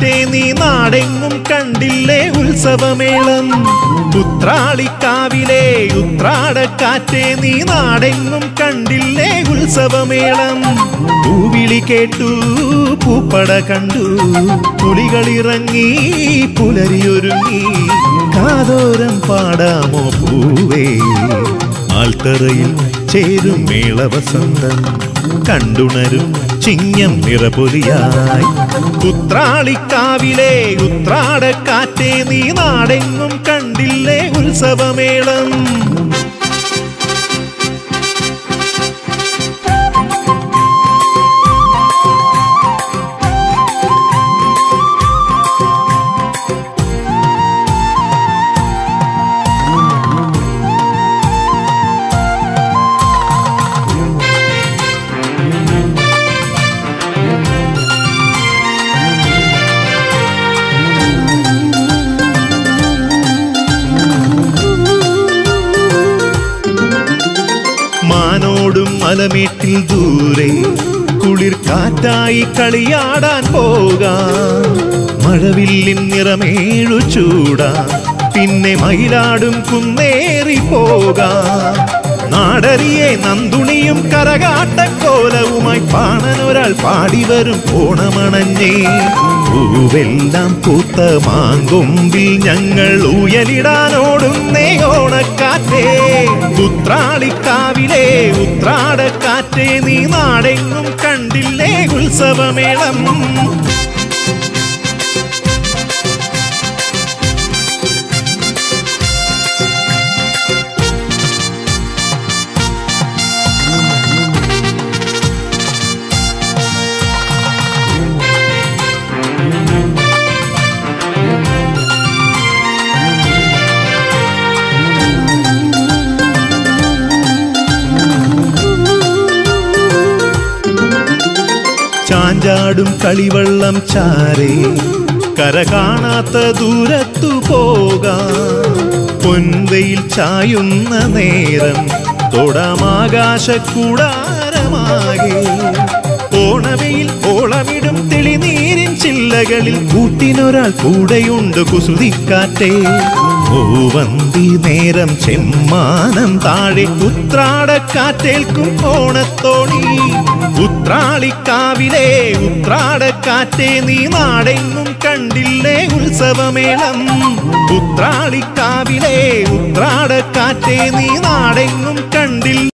ഉത്രാടക്കാറ്റേ നീ നാടെങ്ങും കണ്ടില്ലേ ഉത്സവമേളം ഉത്രാളിക്കാവിലെ ഉത്രാടക്കാറ്റേ നീ നാടെങ്ങും കണ്ടില്ലേ ഉത്സവമേളം പൂവിളി കേട്ടു പൂപ്പട കണ്ടു പുലികളിറങ്ങി പുലരിയൊരുങ്ങി കാതോരം പാടാമോ പൂവേ ആൽത്തറയിൽ ചേരും മേളവസന്തം കണ്ടുണരും ചിങ്ങം നിറപൊലിയായി ഉത്രാളിക്കാവിലെ ഉത്രാടക്കാറ്റേ നീ നാടെങ്ങും കണ്ടില്ലേ ഉത്സവമേളം മാനോടും മലമേട്ടിൽ ദൂരെ കുളിർ കാറ്റായി കളിയാടാൻ പോകാം മഴവില്ലിൻ നിറമേഴു ചൂടാ പിന്നെ മയിലാടും കുന്നേറി പോകാം നാടറിയെ നന്ദുണിയും കരകാട്ടക്കോലവുമായി പാണനൊരാൾ പാടിവരും ഓണമണഞ്ഞേ പൂവെല്ലാം പൂത്ത മാങ്കൊമ്പിൽ ഞങ്ങൾ ഊയലിടാനോടുന്നേ ഓണക്കാറ്റേ ഉത്രാളിക്കാവിലെ ഉത്രാടക്കാറ്റേ നീ നാടെങ്ങും കണ്ടില്ലേ ഉത്സവമേളം ചാഞ്ചാടും കളിവള്ളം ചാരേ കര കാണാത്ത ദൂരത്തു പോകാം പൊൻവയിൽ ചായുന്ന നേരം തൊടാമാകാശക്കൂടാരമാകെ ഓണവയിൽ ഓളമിടും തെളിനീരിൻ ചില്ലകളിൽ കൂട്ടിനൊരാൾ കൂടെയുണ്ട് കുസുതിക്കാറ്റേ പൂവന്തി നേരം ചെമ്മാനം താഴെ ഉത്രാടക്കാറ്റേൽക്കും ഓണത്തോണി ഉത്രാളിക്കാവിലെ ഉത്രാടക്കാറ്റേ നീ നാടെങ്ങും കണ്ടില്ലേ ഉത്സവമേളം ഉത്രാളിക്കാവിലെ ഉത്രാടക്കാറ്റേ നീ നാടെങ്ങും കണ്ടില്ല